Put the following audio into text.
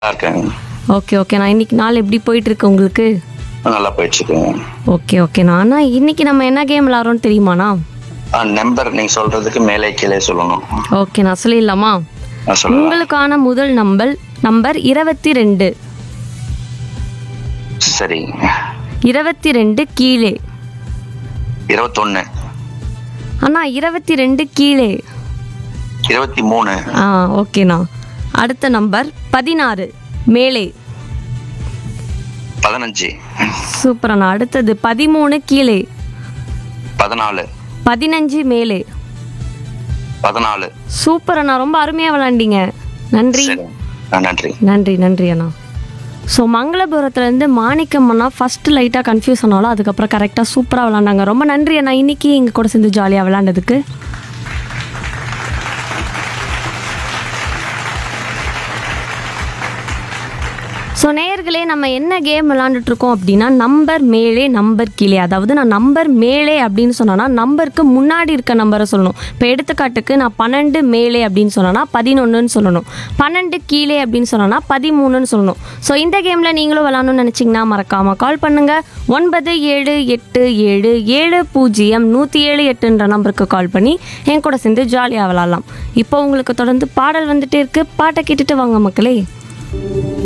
நல்லா இருக்கேன் okay okay நான் இன்னைக்கு நாள் எப்படி போயிட்டு இருக்கு உங்களுக்கு நல்லா போயிட்டு இருக்கேன் ஓகே ஓகேண்ணா அண்ணா இன்னைக்கு நம்ம என்ன கேம் விளாட்றோம்னு தெரியுமாண்ணா நம்பர் நீங்க சொல்றதுக்கு மேலே கீழே சொல்லணும் ஓகே நான் சொல்லிடலாமா நான் சொல்லலாம் உங்களுக்கான முதல் நம்பர் நம்பர் இருபத்தி ரெண்டு சரி இருபத்தி ரெண்டு கீழே இருபத்தொன்னு அண்ணா இருபத்தி ரெண்டு கீழே இருபத்தி மூணு ஆ ஓகேண்ணா அடுத்த நம்பர் பதினாறு மேலே பதினஞ்சு சூப்பர் அண்ணா அடுத்தது பதிமூணு கீழே பதினாலு பதினஞ்சு மேலே பதினாலு சூப்பர் அண்ணா ரொம்ப அருமையாக விளாண்டீங்க நன்றி சரி ஆ, நன்றி நன்றி நன்றி அண்ணா ஸோ மங்களபுரத்துலேருந்து மாணிக்கம் அண்ணா ஃபஸ்ட்டு லைட்டாக கன்ஃபியூஸ் ஆனாலும் அதுக்கப்புறம் கரெக்டாக சூப்பராக விளாண்டாங்க ரொம்ப நன்றி அண்ணா இன்னைக்கு எங்கள் கூட சேர்ந்து ஜாலியாக விளாண்டதுக்கு ஸோ நேயர்களே நம்ம என்ன கேம் விளாண்டுட்டு இருக்கோம் அப்படின்னா நம்பர் மேலே நம்பர் கீழே அதாவது நான் நம்பர் மேலே அப்படின்னு சொன்னேன்னா நம்பருக்கு முன்னாடி இருக்க நம்பரை சொல்லணும் இப்போ எடுத்துக்காட்டுக்கு நான் பன்னெண்டு மேலே அப்படின்னு சொன்னேன்னா பதினொன்றுன்னு சொல்லணும் பன்னெண்டு கீழே அப்படின்னு சொன்னேன்னா பதிமூணுன்னு சொல்லணும் ஸோ இந்த கேமில் நீங்களும் விளாடணும்னு நினச்சிங்கன்னா மறக்காமல் கால் பண்ணுங்கள் ஒன்பது ஏழு எட்டு ஏழு ஏழு பூஜ்ஜியம் நூற்றி ஏழு எட்டுன்ற நம்பருக்கு கால் பண்ணி என் கூட சேர்ந்து ஜாலியாக விளாட்லாம் இப்போ உங்களுக்கு தொடர்ந்து பாடல் வந்துட்டே இருக்கு பாட்டை கேட்டுட்டு வாங்க மக்களே